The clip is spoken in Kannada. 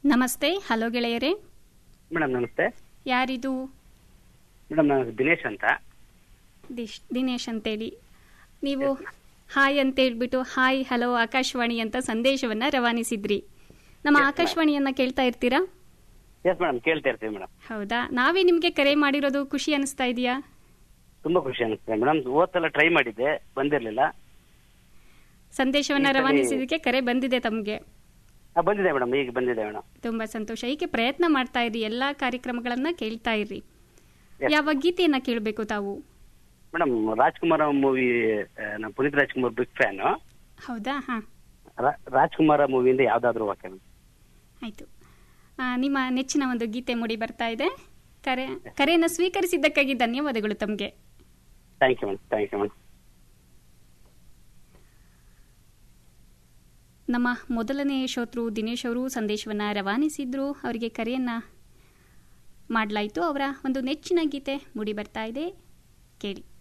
ನಮಸ್ತೆ ಹಲೋ ಗೆಳೆಯರೇ ಮೇಡಮ್ ನಮಸ್ತೆ ಯಾರಿದು ಮೇಡಮ್ ನಾನು ದಿನೇಶ್ ಅಂತ ದಿಶ್ ದಿನೇಶ್ ಅಂತೇಳಿ ನೀವು ಹಾಯ್ ಅಂತ ಹೇಳ್ಬಿಟ್ಟು ಹಾಯ್ ಹಲೋ ಆಕಾಶವಾಣಿ ಅಂತ ಸಂದೇಶವನ್ನ ರವಾನಿಸಿದ್ರಿ ನಮ್ಮ ಆಕಾಶವಾಣಿಯನ್ನ ಕೇಳ್ತಾ ಇರ್ತೀರಾ ಎಸ್ ಮೇಡಮ್ ಕೇಳ್ತಾ ಇರ್ತೀವಿ ಮೇಡಮ್ ಹೌದಾ ನಾವೇ ನಿಮ್ಗೆ ಕರೆ ಮಾಡಿರೋದು ಖುಷಿ ಅನಿಸ್ತಾ ಇದೆಯಾ ತುಂಬಾ ಖುಷಿ ಅನಿಸ್ತದೆ ಮೇಡಮ್ ಓದ್ಸಲ ಟ್ರೈ ಮಾಡಿದ್ದೆ ಬಂದಿರಲಿಲ್ಲ ಸಂದೇಶವನ್ನ ಈ ಸರಿ- ರವಾನಿಸಿದಕ್ಕೆ ಕರೆ ಬಂದಿದೆ ತಮಗೆ ಬಂದಿದೆ ಮೇಡಮ್ ಈಗ ಬಂದಿದೆ ಮೇಡಮ್ ತುಂಬಾ ಸಂತೋಷ ಹೀಗೆ ಪ್ರಯತ್ನ ಮಾಡ್ತಾ ಇರಿ ಎಲ್ಲಾ ಕಾರ್ಯಕ್ರಮಗಳನ್ನ ಕೇಳ್ತಾ ಇರ್ರಿ ಯಾವ ಗೀತೆಯನ್ನ ಕೇಳಬೇಕು ತಾವು ಮೇಡಮ್ ರಾಜ್ಕುಮಾರ್ ಮೂವಿ ನಮ್ಮ ಪುನೀತ್ ರಾಜ್ಕುಮಾರ್ ಬಿಗ್ ಫ್ಯಾನ್ ಹೌದಾ ಹಾ ರಾಜ್ಕುಮಾರ್ ಮೂವಿಯಿಂದ ಯಾವ್ದಾದ್ರು ಓಕೆ ಆಯ್ತು ಆ, ನಿಮ್ಮ ನೆಚ್ಚಿನ ಒಂದು ಗೀತೆ ಮೂಡಿ ಬರ್ತಾ ಇದೆ ಕರೆ ಕರೆಯನ್ನು ಸ್ವೀಕರಿಸಿದ್ದಕ್ಕಾಗಿ ಧನ್ಯವಾದಗಳು ತಮಗೆ thank you madam thank you madam ನಮ್ಮ ಮೊದಲನೇ ಶ್ರೋತೃ ದಿನೇಶ್ ಅವರು ಸಂದೇಶವನ್ನ ರವಾನಿಸಿದ್ರು ಅವರಿಗೆ ಕರೆಯನ್ನ ಮಾಡಲಾಯಿತು ಅವರ ಒಂದು ನೆಚ್ಚಿನ ಗೀತೆ ಮೂಡಿ ಬರ್ತಾ ಇದೆ ಕೇಳಿ